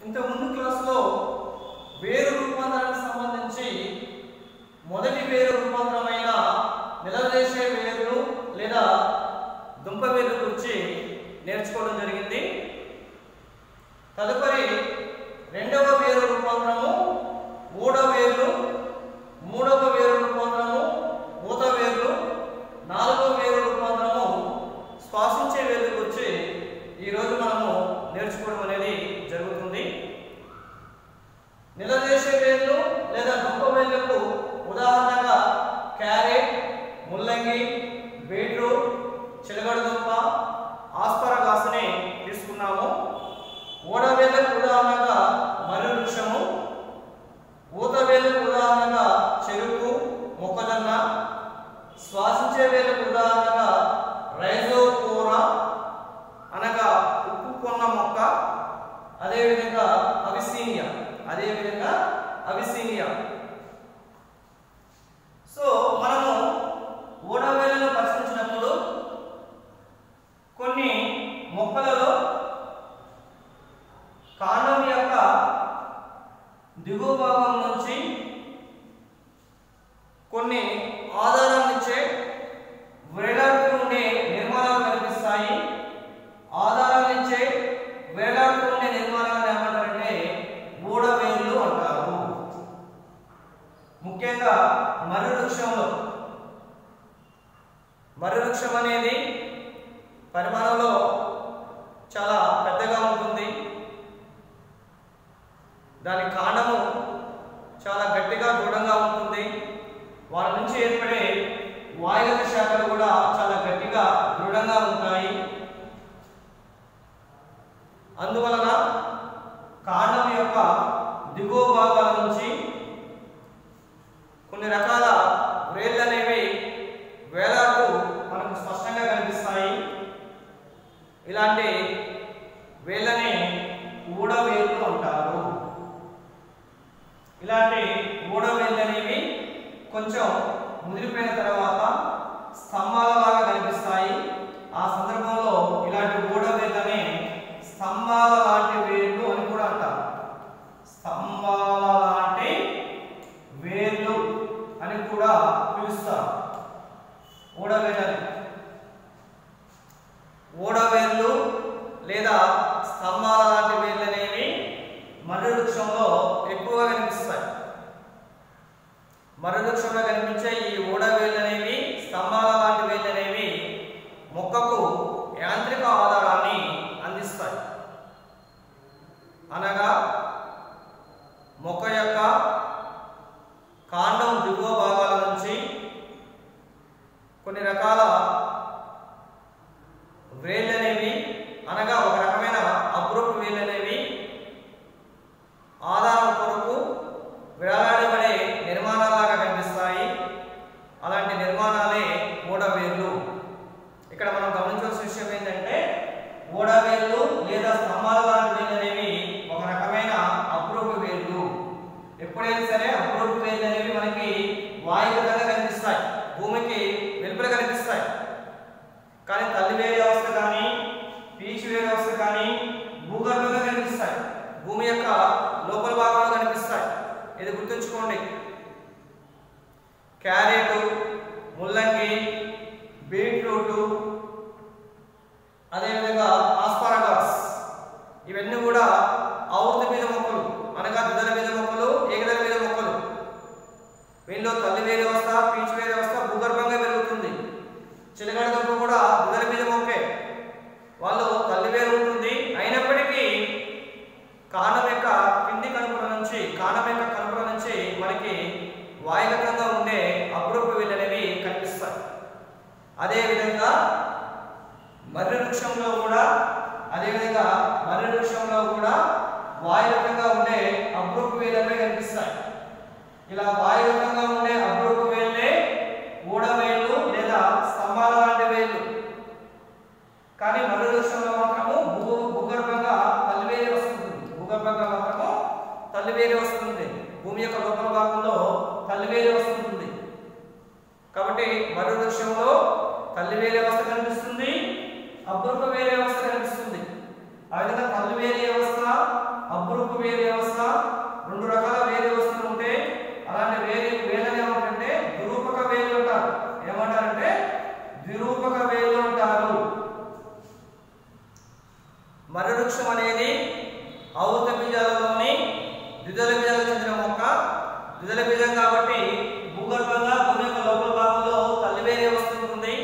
ఇంతకు ముందు క్లాస్లో వేరు రూపాంతరానికి సంబంధించి మొదటి వేరు రూపాంతరమైన నిలవలేసే వేర్లు లేదా దుంప వేర్ల గురించి నేర్చుకోవడం జరిగింది తదుపరి రెండవ వేరు రూపాంతరము మూడవ వేర్లు మూడవ వేరు రూపాంతరము మూత వేర్లు నాలుగవ వేరు రూపాంతరము శ్వాసించే వేర్ల గురించి ఈరోజు మనము నేర్చుకోవడం అనేది జరుగుతుంది నిలదేశే వేర్లు లేదా దుంప వేర్లకు ఉదాహరణగా క్యారెట్ ముల్లంగి బీట్రూట్ చిలగడదుంప ఆస్పరగాసుని తీసుకున్నాము ఓడవేళ్ళకు ఉదాహరణగా మర్రి వృక్షము ఊతవేళ్ళకు ఉదాహరణగా చెరుకు మొక్కజొన్న శ్వాసించే వేళ్ళకు ఉదాహరణగా రైజోకోర అనగా ఉప్పు కొన్న మొక్క అదేవిధంగా అవిసీనియా అదేవిధంగా అవిసీనియా సో మనము ఓడవేలను పరిశీలించినప్పుడు కొన్ని మొక్కలలో కాండం యొక్క దిగువ భాగం నుంచి కొన్ని ఆధారాన్నిచ్చే వేలాడుతూ ఉండే నిర్మాణాలు కనిపిస్తాయి ఆధారాన్నిచ్చే వేలాడుతూ ఉండే నిర్మాణాలను ఏమంటారంటే ఊడవేళ్ళు అంటారు ముఖ్యంగా మర్రి వృక్షంలో మర్రి వృక్షం అనేది పరిమాణంలో చాలా పెద్దగా ఉంటుంది దాని కాండము చాలా గట్టిగా దృఢంగా ఉంటుంది వాటి నుంచి ఏర్పడే వాయుగత శాఖలు కూడా చాలా గట్టిగా దృఢంగా ఉంటాయి అందువలన కాండం యొక్క దిగువ భాగాల నుంచి కొన్ని రకాల వేళ్ళు అనేవి వేలాడుతూ మనకు స్పష్టంగా కనిపిస్తాయి ఇలాంటి వేళ్ళని ఊడవేళ్ళు అంటారు ఇలాంటి ఊడవేళ్ళు అనేవి కొంచెం ముదిరిపోయిన తర్వాత స్తంభాలలాగా కనిపిస్తాయి ఆ సందర్భంలో ఇలాంటి ఊడవేళ్ళని స్తంభాల లాంటి వేళ్ళు అని కూడా అంటారు స్తంభాల లాంటి వేళ్ళు అని కూడా పిలుస్తారు ఊడవేళ్ళని ఊడవేళ్ళు లేదా స్తంభాల లాంటి వేళ్ళు అనేవి మర్రి వృక్షంలో ఎక్కువగా కనిపిస్తాయి మర్రి వృక్షంలో కనిపించే ఈ ఊడవేళ్ళు అనేవి స్తంభాల లాంటి వేళ్ళు అనేవి మొక్కకు యాంత్రిక ఆధారాన్ని అందిస్తాయి అనగా మొక్క యొక్క కాండం దిగువ భాగాల నుంచి కొన్ని రకాల వేళ్ళు అనేవి అనగా ఒక రకమైన అపురూప వేళ్ళు అనేవి ఆధారం కొరకు వేలాడబడే నిర్మాణాలాగా కనిపిస్తాయి అలాంటి నిర్మాణాలే ఓడవేళ్ళు ఇక్కడ మనం గమనించాల్సిన విషయం ఏంటంటే ఓడవేళ్ళు లేదా స్తంభాల లాంటి వేళ్ళు అనేవి ఒక రకమైన అపురూప వేళ్ళు ఎప్పుడైనా సరే అపురూప వేళ్ళు అనేవి మనకి వాయుగతంగా కనిపిస్తాయి భూమికి వెలుపల కనిపిస్తాయి కానీ తల్లి వేరే వ్యవస్థ కానీ పీచు వేరే వ్యవస్థ కానీ భూగర్భంగా కనిపిస్తాయి భూమి యొక్క లోపల భాగంలో కనిపిస్తాయి ఇది గుర్తుంచుకోండి క్యారెట్ ముల్లంగి బీట్రూట్ అదేవిధంగా ఆస్పారగాస్ ఇవన్నీ కూడా ఆవృతి మీద మొక్కలు అనగా దుదల మీద మొక్కలు ఏగదల మీద మొక్కలు వీళ్ళలో తల్లి వేరే వ్యవస్థ పీచు వేరే వ్యవస్థ భూగర్భంగా పెరుగుతుంది చిలకడ దుంప కూడా దుదల మీద మొక్కే వాళ్ళు తల్లి వేరు ఉంటుంది అయినప్పటికీ కాండం యొక్క కింది కనుపుల నుంచి కాండం యొక్క కనుపుల నుంచి మనకి వాయుగతంగా ఉండే అపురూప వేళ్ళు అనేవి కనిపిస్తాయి అదేవిధంగా మర్రి వృక్షంలో కూడా అదేవిధంగా మర్రి వృక్షంలో కూడా వాయుగతంగా ఉండే అపురూప వేళ్ళు అనేవి కనిపిస్తాయి ఇలా వాయుగతంగా ఉండే అపురూప వేళ్ళే ఊడవేళ్ళు లేదా స్తంభాల లాంటి వేళ్ళు కానీ మరో దృశ్యంలో మాత్రము భూ భూగర్భంగా తల్లివేలి వస్తుంది భూగర్భంగా మాత్రము తల్లివేలి వస్తుంది భూమి యొక్క లోపల భాగంలో తల్లివేలి వస్తుంది కాబట్టి మరో దృశ్యంలో తల్లివేలి వ్యవస్థ కనిపిస్తుంది అపురూప వేలి వ్యవస్థ కనిపిస్తుంది ఆ విధంగా తల్లివేలి వ్యవస్థ అపురూప అనేది ఔత బీజాలలోని ద్విదళ బీజాలకు చెందిన మొక్క ద్విదళ బీజం కాబట్టి భూగర్భంగా భూమి యొక్క లోపల భాగంలో తల్లివేరే వస్తుంటుంది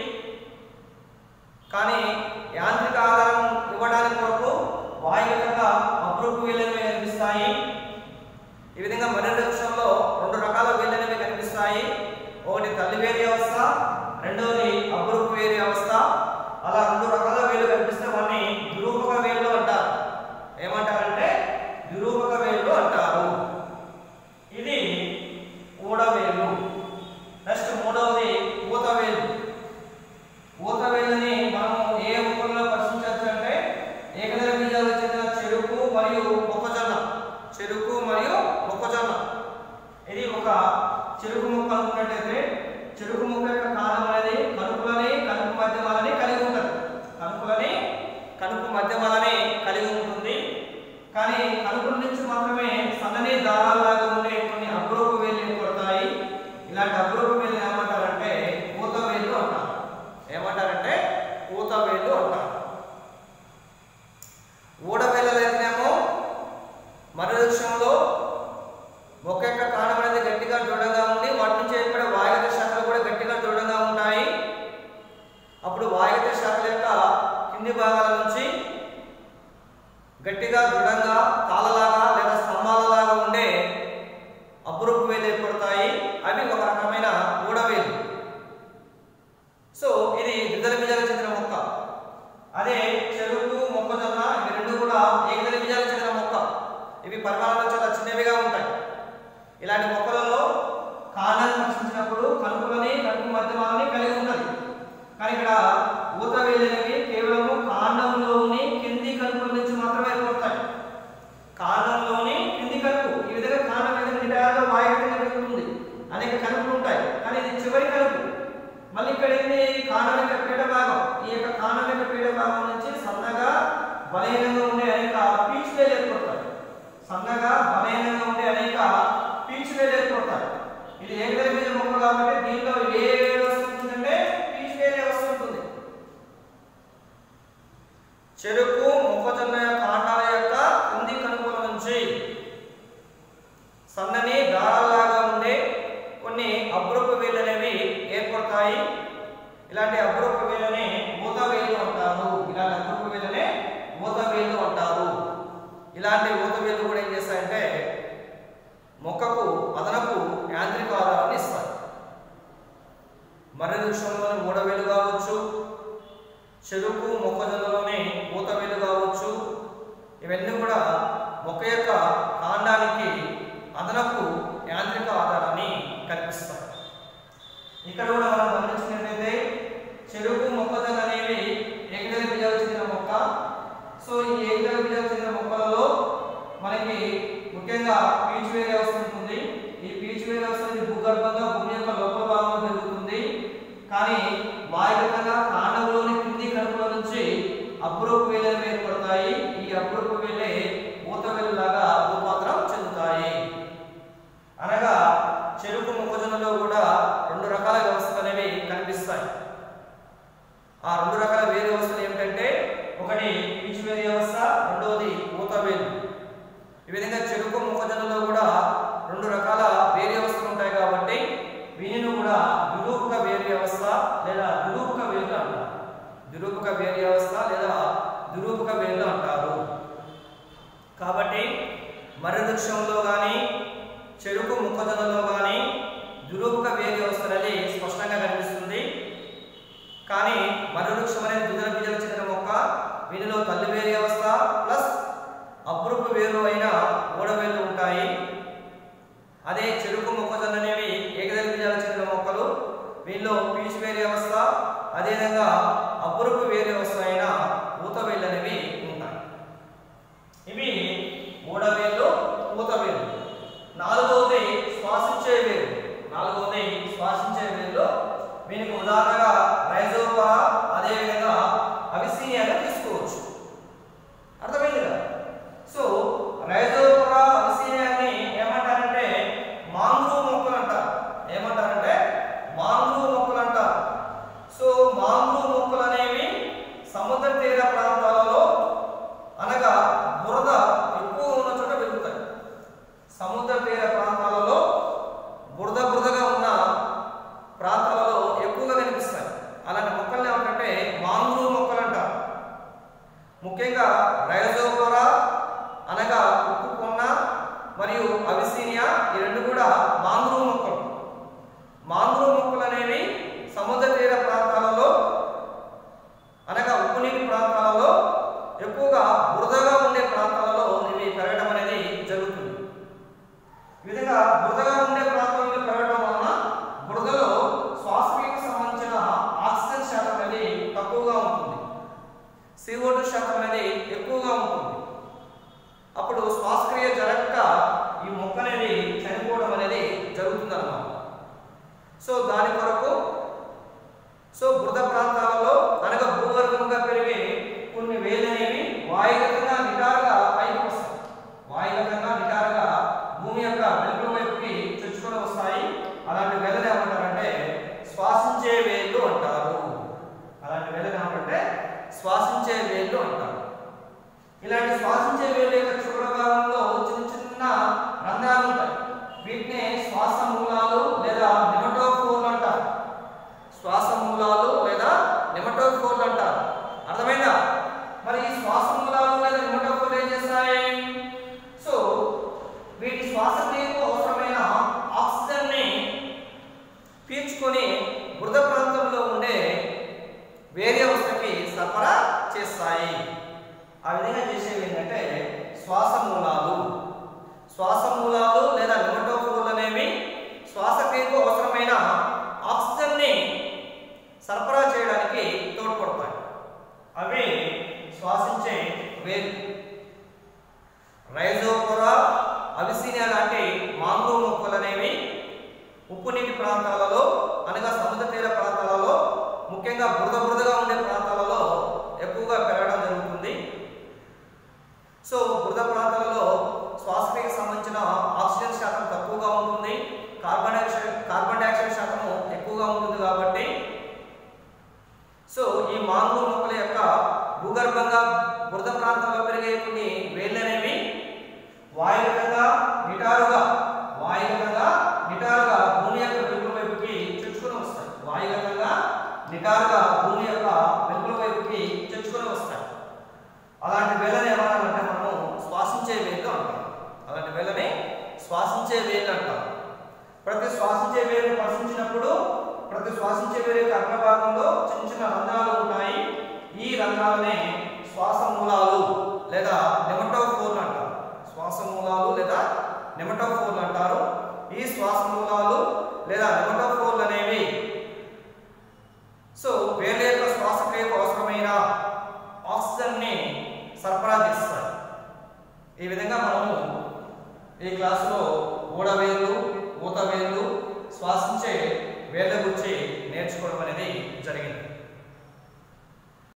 కానీ యాంత్రిక ఆధారం ఇవ్వడానికి కొరకు వాయుగతంగా అభివృద్ధి వీళ్ళనివి కనిపిస్తాయి ఈ విధంగా మర్రి వృక్షంలో రెండు రకాల వేళ్ళనేవి కనిపిస్తాయి ఒకటి తల్లివేరి అవస్థ రెండవది అభివృద్ధి వేరి అవస్థ అలా రెండు రకాల వేలు కనిపిస్తే వాటిని దురూపక వేళ్ళు అంటారు ఏమంటారంటే దురూపక వేళ్ళు అంటారు ఇది ఊడవేలు నెక్స్ట్ మూడవది ఊతవేలు ఊతవేలుని మనము ఏ మొక్కల్లో పరిశీలించవచ్చు అంటే ఏకదళ బీజాలకు చెందిన చెరుకు మరియు మొక్కజొన్న చెరుకు మరియు మొక్కజొన్న ఇది ఒక చెరుకు మొక్క అనుకున్నట్టయితే చెరుకు మొక్క యొక్క కాలం అనేది కనుపులని కనుపు మధ్యమాలని కలిగి ఉంటుంది కనుపులని కనుపు మధ్యమాలని కలిగి ఉంటుంది కానీ కనుపుల నుంచి మాత్రమే సన్నని దారాల్లాగా ఉండే కొన్ని అబ్రోపు వేలు ఏర్పడతాయి ఇలాంటి అబ్రోపు వేలు ఏమంటారంటే పూత వేలు అంటారు ఏమంటారంటే పూత వేలు అంటారు ఊడవేలలో అయితేనేమో మర్రి వృక్షంలో మొక్క యొక్క కాండం అనేది గట్టిగా దృఢంగా ఉండి వాటి నుంచి ఏర్పడే వాయుగత శాఖలు కూడా గట్టిగా దృఢంగా ఉంటాయి అప్పుడు వాయుగత శాఖల యొక్క కింది భాగాల నుంచి గట్టిగా దృఢంగా తాళలాగా లేదా స్తంభాలలాగా ఉండే అపురూపు వేలు ఏర్పడతాయి అవి ఒక రకమైన ఊడవేలు సో ఇది ద్విదళ బీజాలకు చెందిన మొక్క అదే చెరుకు మొక్కజొన్న ఇవి రెండు కూడా ఏకదళ బీజాలకు చెందిన మొక్క ఇవి పరిమాణంలో చాలా చిన్నవిగా ఉంటాయి ఇలాంటి మొక్కలలో కాండాన్ని పరిశీలించినప్పుడు కనుపులని కనుపు మధ్యమాలని కలిగి ఉంటుంది కానీ ఇక్కడ ఊత వేలినవి కేవలము కాండంలోని కింది కనుపుల నుంచి మాత్రమే ఏర్పడతాయి కాండంలోని కింది కనుపు ఈ విధంగా కాండం మీద నిటారుగా వాయుగతంగా వెళ్తుంది అనేక కనుపులు ఉంటాయి కానీ ఇది చివరి కనుపు మళ్ళీ ఇక్కడ ఏంది కాండం యొక్క పీడ భాగం ఈ యొక్క కాండం యొక్క పీడ భాగం నుంచి సన్నగా బలహీనంగా ఉండే అనేక పీచు వేలు ఏర్పడతాయి సన్నగా బలహీనంగా ఉండే అనేక పీచు వేలు ఏర్పడతాయి ఇది ఏకదళ బీజ మొక్క కాబట్టి దీనిలో ఏ వేలు వస్తుందంటే పీచు వేలే వస్తుంటుంది చెరుకు మొక్కజొన్న కాండాల యొక్క కింది కనుపుల నుంచి సన్నని దారాల్లాగా ఉండే కొన్ని అబ్రపు వేలు అనేవి ఏర్పడతాయి ఇలాంటి అబ్రపు వేలని ఊత వేలు అంటారు ఇలాంటి అబ్రపు వేలనే ఊత వేలు అంటారు ఇలాంటి ఊత వేలు కూడా ఏం చేస్తాయంటే మొక్కకు అదనపు యాంత్రిక ఆధారాన్ని ఇస్తాయి మర్రి వృక్షంలోని మూడవేలు కావచ్చు చెరుకు మొక్కజొన్నలోని ఊతవేలు కావచ్చు ఇవన్నీ కూడా మొక్క యొక్క కాండానికి అదనపు యాంత్రిక ఆధారాన్ని కల్పిస్తాయి ఇక్కడ కూడా మనం గమనించినట్లయితే చెరుకు మొక్కజొన్న అనేవి ఏకదళ బీజాలకు చెందిన మొక్క సో ఈ ఏకదళ బీజాలకు చెందిన మొక్కలలో మనకి ముఖ్యంగా పీచు వేరే వస్తుంటుంది ఈ పీచు వేరే వస్తుంది భూగర్భంగా భూమి యొక్క లోపల భాగంలో జరుగుతుంది కానీ వాయుగతంగా కాండంలోని కింది కడుపుల నుంచి అప్రూపు వేలలు ఏర్పడతాయి ఈ అప్రూపు వేలే ఊత వేలులాగా రూపాంతరం చెందుతాయి అనగా చెరుకు మొక్కజొన్నలో కూడా రెండు రకాల వ్యవస్థలు అనేవి కనిపిస్తాయి ఆ రెండు రకాల వేరు వ్యవస్థలు ఏమిటంటే ఒకటి పీచు వేరు వ్యవస్థ రెండవది ఊత వేలు ఈ విధంగా చెరుకు మొక్కజొన్నలో కూడా రెండు రకాల వేరు వ్యవస్థలు ఉంటాయి కాబట్టి వీనిని కూడా దురూపక వేరు వ్యవస్థ లేదా దురూపక వేలు అంటారు దురూపక వేరు వ్యవస్థ లేదా దురూపక వేలు అంటారు కాబట్టి మర్రి వృక్షంలో కానీ చెరుకు మొక్కజొన్నలో కానీ దురూపక వేరు వ్యవస్థ అనేది స్పష్టంగా కనిపిస్తుంది కానీ మర్రి వృక్షం అనేది ద్విదళ బీజాలకు చెందిన మొక్క వీటిలో తల్లి వేరు వ్యవస్థ ప్లస్ అపురూప వేరు అయిన ఊడవేలు ఉంటాయి అదే చెరుకు మొక్కజొన్న అనేవి ఏకదళ బీజాలకు చెందిన మొక్కలు వీళ్ళలో పీచు వేరు వ్యవస్థ అదేవిధంగా అపురూప వేరు వ్యవస్థ అయిన ఊతవేళ్ళు అనేవి ఉంటాయి ఇవి మూడవేళ్ళు ఊతవేళ్ళు నాలుగవది శ్వాసించే వేరు నాలుగవది శ్వాసించే వేరులో దీనికి ఉదాహరణగా రైజోపా అదేవిధంగా అవిసీనియాను తీసుకోవచ్చు అర్థమైంది కదా సో రైజోపా అవిసీనియాని ఏమంటారంటే మాంగ్రూ మొక్కలు అంటారు ఏమంటారంటే మాంగ్రూ మొక్కలు అంటారు సో మాంగ్రూ మొక్కలు అనేవి సముద్ర తీర ప్రాంతాలలో అనగా బుర అప్పుడు శ్వాసక్రియ జరగక ఈ మొక్క అనేది చనిపోవడం అనేది జరుగుతుందన్నమాట సో దాని కొరకు సో బృద ప్రాంతాలలో అనగా భూగర్భంగా పెరిగే కొన్ని వేలనేవి వాయుగతంగా నిటారుగా పైకి వస్తాయి వాయుగతంగా నిటారుగా భూమి యొక్క వెలుగుల వైపుకి చొచ్చుకొని వస్తాయి అలాంటి వేలను ఏమంటారంటే శ్వాసించే వేళ్ళు అంటారు అలాంటి వేలను ఏమంటారంటే శ్వాసించే వేళ్ళు అంటారు ఇలాంటి శ్వాసించే వేళ్ళ యొక్క చివర భాగంలో చిన్న చిన్న రంధ్రాలు ఉంటాయి వీటిని శ్వాస మూలాలు లేదా నిమటోఫోర్లు అంటారు శ్వాస మూలాలు లేదా నిమటోఫోర్లు అంటారు అర్థమైందా మరి ఈ శ్వాస మూలాలు లేదా నిమటోఫోర్లు ఏం చేస్తాయి సో వీటి శ్వాసక్రియకు అవసరమైన ఆక్సిజన్ ని పీల్చుకొని మృద ప్రాంతంలో ఉండే వేరే వస్తువుకి సరఫరా చేస్తాయి ఆ విధంగా చేసేవి ఏంటంటే శ్వాస మూలాలు శ్వాస మూలాలు లేదా నిమటోఫోర్లు అనేవి శ్వాసక్రియకు అవసరమైన ఆక్సిజన్ ని సరఫరా చేయడానికి తోడ్పడతాయి అవి శ్వాసించే వేలు రైజోపోరా అవిసీనియా లాంటి మాంగ్రో మొక్కలు అనేవి ఉప్పు నీటి ప్రాంతాలలో అనగా సముద్ర తీర ప్రాంతాలలో ముఖ్యంగా బురద బురదగా ఉండే ప్రాంతాలలో ఎక్కువగా పెరగడం జరుగుతుంది సో బురద ప్రాంతాలలో శ్వాసక్రియకు సంబంధించిన ఆక్సిజన్ శాతం తక్కువగా ఉంటుంది కార్బన్ డైఆక్సైడ్ కార్బన్ డైఆక్సైడ్ శాతము ఎక్కువగా ఉంటుంది కాబట్టి సో ఈ మాంగ్రూ మొక్కల యొక్క భూగర్భంగా బురద ప్రాంతాల్లో పెరిగే కొన్ని వేళ్ళు అనేవి వాయుగతంగా నిటారుగా వాయుగతంగా నిటారుగా భూమి యొక్క వెలుగుల వైపుకి చొచ్చుకొని వస్తాయి వాయుగతంగా నిటారుగా భూమి యొక్క వెలుగుల వైపుకి చొచ్చుకొని వస్తాయి అలాంటి వేళ్ళని ఏమన్నారంటే మనము శ్వాసించే వేళ్ళు అంటాం అలాంటి వేళ్ళని శ్వాసించే వేళ్ళు అంటాం ప్రతి శ్వాసించే వేలు స్పర్శించినప్పుడు ప్రతి శ్వాసించే వేలు యొక్క అగ్ర భాగంలో చిన్న చిన్న రంధ్రాలు ఉంటాయి ఈ రంధ్రాలనే శ్వాస మూలాలు లేదా నెమటోఫోర్లు అంటారు శ్వాస మూలాలు లేదా నెమటోఫోర్లు అంటారు ఈ శ్వాస మూలాలు లేదా నెమటోఫోర్లు అనేవి సో వేళ్ళ యొక్క శ్వాసక్రియకు అవసరమైన ఆక్సిజన్ ని సరఫరా చేస్తాయి ఈ విధంగా మనము ఈ క్లాసులో ఊడవేళ్ళు ఊతవేళ్ళు శ్వాసించే వేళ్ళ గురించి నేర్చుకోవడం అనేది జరిగింది